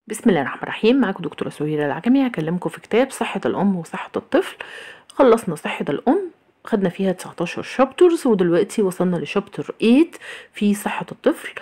بسم الله الرحمن الرحيم معاكم دكتورة سهيرة العجمي هكلمكم في كتاب صحة الأم وصحة الطفل خلصنا صحة الأم خدنا فيها 19 شابترز ودلوقتي وصلنا لشابتر 8 في صحة الطفل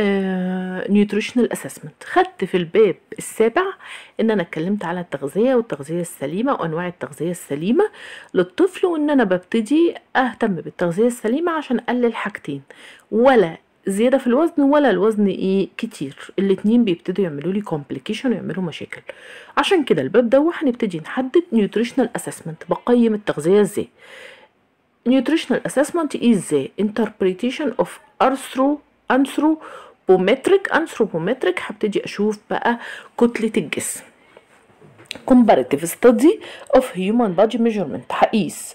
نيوتريشنال اسسمنت خدت في الباب السابع ان انا اتكلمت على التغذيه والتغذيه السليمه وانواع التغذيه السليمه للطفل وان انا ببتدي اهتم بالتغذيه السليمه عشان اقلل حاجتين ولا زيادة في الوزن ولا الوزن ايه كتير الاتنين بيبتدوا يعملوا لي كومبليكيشن ويعملوا مشاكل عشان كده الباب ده هنبتدي نحدد نيوتريشنال اسسمنت بقيم التغذية ازاي nutritional assessment is the interpretation of arthro anthropometric anthropometric هبتدي اشوف بقى كتلة الجسم comparative study of human body measurement هقيس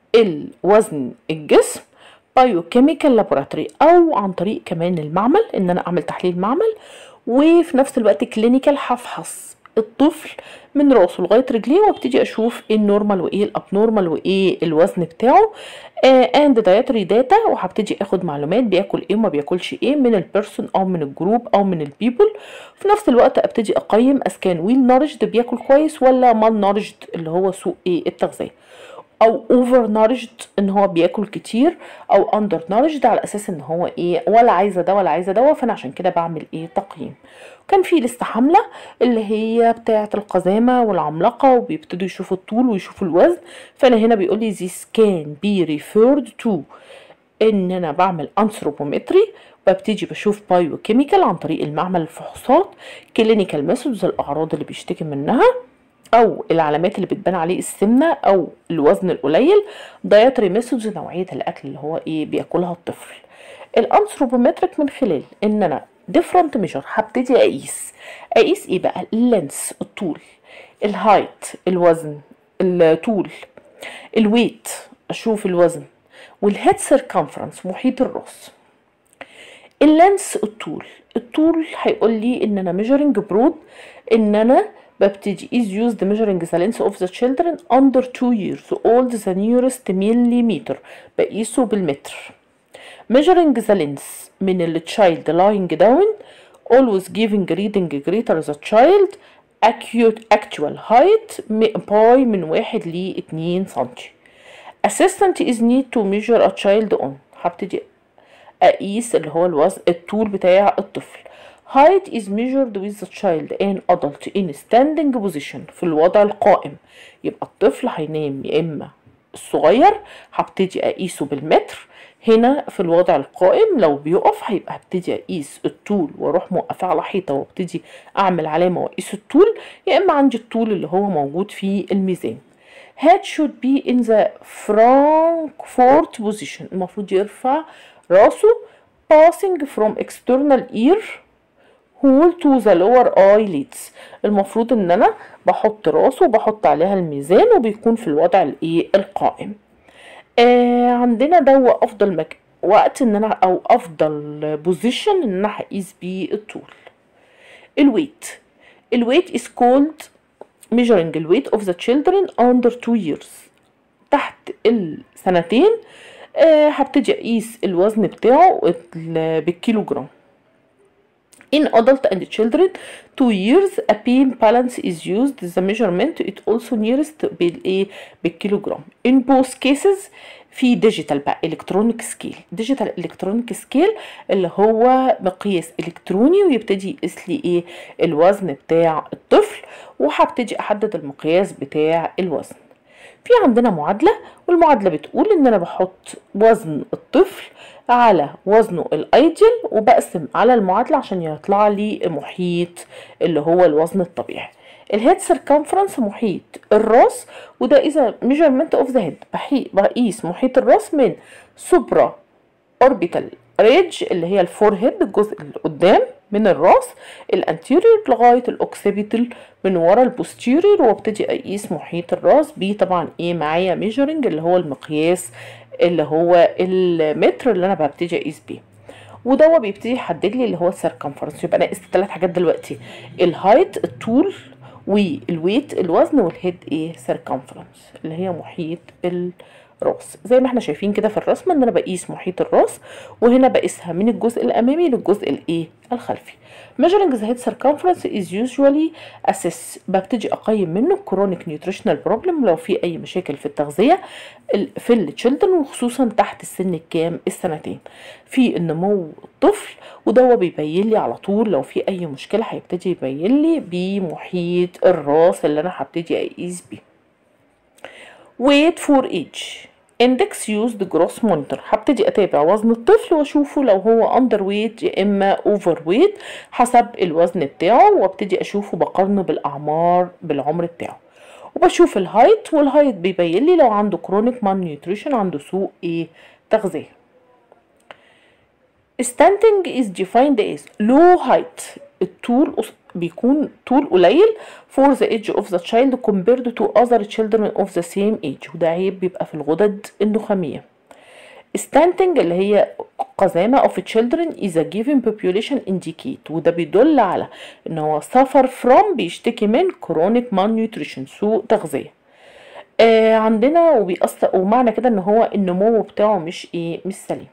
الوزن الجسم بايوكيميكال لابوراتوري او عن طريق كمان المعمل ان انا اعمل تحليل معمل وفي نفس الوقت كلينيكال هفحص الطفل من راسه لغايه رجليه وابتدي اشوف ايه النورمال وايه الابنورمال وايه الوزن بتاعه اند دايتري داتا وهبتدي اخد معلومات بياكل ايه وما بياكلش ايه من البيرسون او من الجروب او من البيبل في نفس الوقت ابتدي اقيم اسكان ويل نارجد بياكل كويس ولا مال نارجد اللي هو سوء ايه التغذيه او اوفر نارجد ان هو بياكل كتير او اندر نارجد على اساس ان هو ايه ولا عايزه ده ولا عايزه ده فانا عشان كده بعمل ايه تقييم كان في لسه حمله اللي هي بتاعه القزامه والعملاقه وبيبتدوا يشوفوا الطول ويشوفوا الوزن فانا هنا بيقول لي this can be referred to ان انا بعمل انثروبومتري ببتدي بشوف بايو كيميكال عن طريق المعمل الفحوصات كلينيكال ميثودز الاعراض اللي بيشتكي منها او العلامات اللي بتبان عليه السمنه او الوزن القليل دايتري ميثودز نوعيه الاكل اللي هو ايه بياكلها الطفل الانثروبومتريك من خلال ان انا ديفرنت ميجر هبتدي اقيس اقيس ايه بقى اللينس الطول الهايت الوزن الطول الويت اشوف الوزن والهيد سيركمفرنس محيط الراس اللينس الطول الطول هيقول لي ان انا ميجرنج برود ان انا ببتدي is used measuring the length of the children under 2 years old the nearest millimeter بقيسه بالمتر measuring the length من ال child lying down always giving reading greater the child acute actual height باي من واحد ل 2 سنتي assistant is need to measure a child on هبتدي اقيس اللي هو الوزن الطول بتاع الطفل height is measured with the child and adult in standing position في الوضع القائم يبقى الطفل هينام يا اما الصغير هبتدي اقيسه بالمتر هنا في الوضع القائم لو بيقف هيبقى هبتدي اقيس الطول واروح موقفاه على حيطه وابتدي اعمل علامه واقيس الطول يا اما عندي الطول اللي هو موجود في الميزان head should be in the Frankfurt position المفروض يرفع راسه passing from external ear hole to the lower eyelids المفروض ان انا بحط راسه وبحط عليها الميزان وبيكون في الوضع الايه القائم آه عندنا ده افضل مك... وقت ان انا او افضل بوزيشن ان انا هقيس بيه الطول الويت الويت is called measuring the weight of the children under 2 years تحت السنتين آه هبتدي اقيس الوزن بتاعه بالكيلو جرام In adult and children 2 years a pin balance is used the measurement it also nearest بالايه بالكيلوجرام in both cases في ديجيتال بقى الكترونيك سكيل ديجيتال الكترونيك سكيل اللي هو مقياس الكتروني ويبتدي يقيس لي ايه الوزن بتاع الطفل وهبتدي احدد المقياس بتاع الوزن في عندنا معادلة والمعادلة بتقول ان انا بحط وزن الطفل على وزنه الايديال وبقسم على المعادلة عشان يطلع لي محيط اللي هو الوزن الطبيعي الهيد سيركمفرنس محيط الراس وده اذا ميجرمنت اوف ذا هيد بقيس محيط الراس من سوبرا اوربيتال ريدج اللي هي الفور هيد الجزء اللي قدام من الراس الانتيريور لغايه الاوكسيبيتال من ورا البوستيريور وابتدي اقيس محيط الراس بيه طبعا ايه معايا ميجرنج اللي هو المقياس اللي هو المتر اللي انا ببتدي اقيس بيه وده بيبتدي يحدد لي اللي هو السيركمفرنس يبقى انا قست ثلاث حاجات دلوقتي الهايت الطول والويت الوزن والهيد ايه سيركمفرنس اللي هي محيط راس زي ما احنا شايفين كده في الرسم ان انا بقيس محيط الراس وهنا بقيسها من الجزء الامامي للجزء الايه الخلفي measuring the head circumference is usually assess ببتدي اقيم منه chronic nutritional problem لو في اي مشاكل في التغذيه ال- في التشيلدرن وخصوصا تحت السن الكام السنتين في النمو الطفل وده هو بيبين لي على طول لو في اي مشكله هيبتدي يبين لي بمحيط الراس اللي انا هبتدي اقيس بيه weight for age index used gross monitor هبتدي اتابع وزن الطفل واشوفه لو هو under weight يا اما over weight حسب الوزن بتاعه وابتدي اشوفه بقارنه بالاعمار بالعمر بتاعه وبشوف الهايت والهايت بيبين لي لو عنده chronic malnutrition عنده سوء ايه تغذيه standing is defined as low height الطول قص- بيكون طول قليل for the age of the child compared to other children of the same age وده عيب بيبقى في الغدد النخامية standing اللي هي قزامة of children is a given population indicate وده بيدل على ان هو suffer from بيشتكي من chronic malnutrition سوء تغذية آه عندنا وبيأثر ومعنى كده ان هو النمو بتاعه مش ايه مش سليم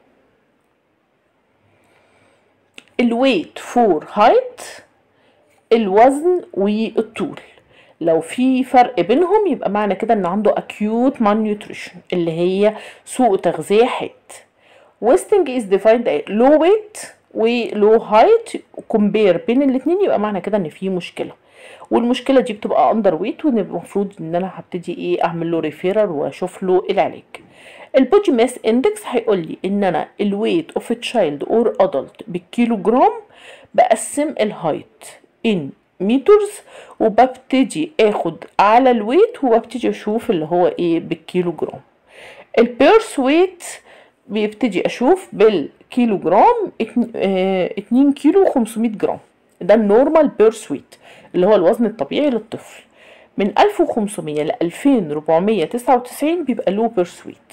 الويت فور هايت الوزن والطول لو في فرق بينهم يبقى معنى كده ان عنده acute malnutrition اللي هي سوء تغذية حاد wasting is defined as low weight و low height compare بين الاتنين يبقى معنى كده ان في مشكلة والمشكلة دي بتبقى اندر ويت وان المفروض ان انا هبتدي ايه اعمل له ريفيرال واشوف له العلاج البودي ماس اندكس هيقول لي ان انا الويت اوف تشايلد اور ادلت بالكيلو جرام بقسم الهايت ان مترز وببتدي اخد على الويت وببتدي اشوف اللي هو ايه بالكيلو جرام البيرس ويت بيبتدي اشوف بالكيلو جرام 2 كيلو 500 جرام ده النورمال بيرس ويت اللي هو الوزن الطبيعي للطفل من 1500 ل 2499 بيبقى لو بيرس ويت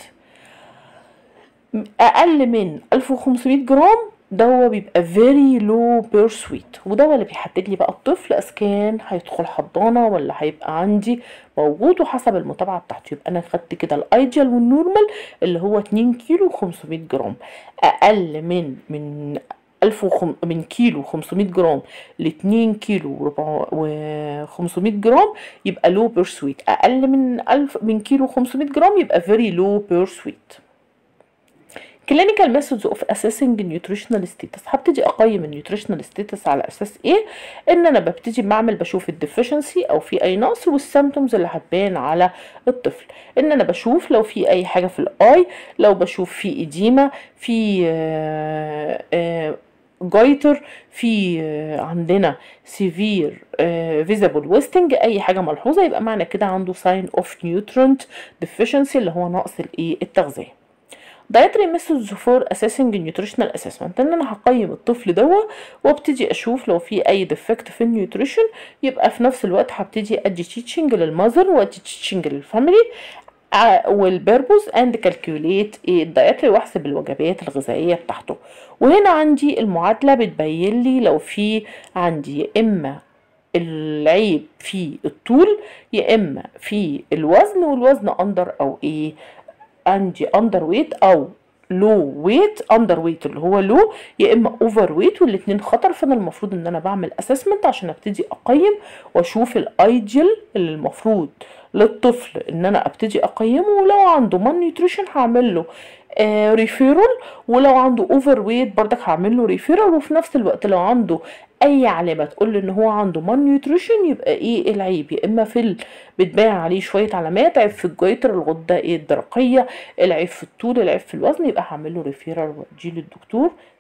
اقل من 1500 جرام ده هو بيبقى very low birth weight وده هو اللي بيحدد لي بقى الطفل اذا كان هيدخل حضانه ولا هيبقى عندي موجود وحسب المتابعه بتاعته يبقى انا خدت كده الايديال والنورمال اللي هو 2 كيلو 500 جرام اقل من من 1000 وخم... من كيلو 500 جرام ل 2 كيلو و 500 جرام يبقى لو بيرث ويت اقل من 1000 من كيلو 500 جرام يبقى فيري لو بيرث ويت clinical methods of assessing nutritional status هبتدي اقيم النيوتريشنال ستاتس على اساس ايه ان انا ببتدي بعمل بشوف الديفيشنسي او في اي نقص والسيمتومز اللي هتبان على الطفل ان انا بشوف لو في اي حاجه في الاي لو بشوف في اديمه في آه آه جايتر في عندنا سيفير فيزيبل ويستنج اي حاجه ملحوظه يبقى معنى كده عنده ساين اوف نيوترنت ديفيشنسي اللي هو نقص الايه التغذيه dietary methods for assessing nutritional assessment ان انا هقيم الطفل دوا وابتدي اشوف لو في اي ديفكت في النيوتريشن يبقى في نفس الوقت هبتدي ادي تيتشنج للمذر وادي تيتشنج للفاميلي والبيربوز اند كالكوليت ايه الدايتري واحسب الوجبات الغذائيه بتاعته وهنا عندي المعادله بتبين لي لو في عندي يا اما العيب في الطول يا اما في الوزن والوزن اندر او ايه عندي اندر ويت او لو ويت اندر ويت اللي هو لو يا اما اوفر ويت والاثنين خطر فانا المفروض ان انا بعمل اسسمنت عشان ابتدي اقيم واشوف الايديال اللي المفروض للطفل ان انا ابتدي اقيمه ولو عنده مان نيوتريشن هعمل له آه ريفيرال ولو عنده اوفر ويت برضك هعمل له ريفيرال وفي نفس الوقت لو عنده اي علامه تقول ان هو عنده مان نيوتريشن يبقى ايه العيب يا اما في ال... بتبان عليه شويه علامات عيب في الجيتر الغده ايه الدرقيه العيب في الطول العيب في الوزن يبقى هعمل له ريفيرال واديه للدكتور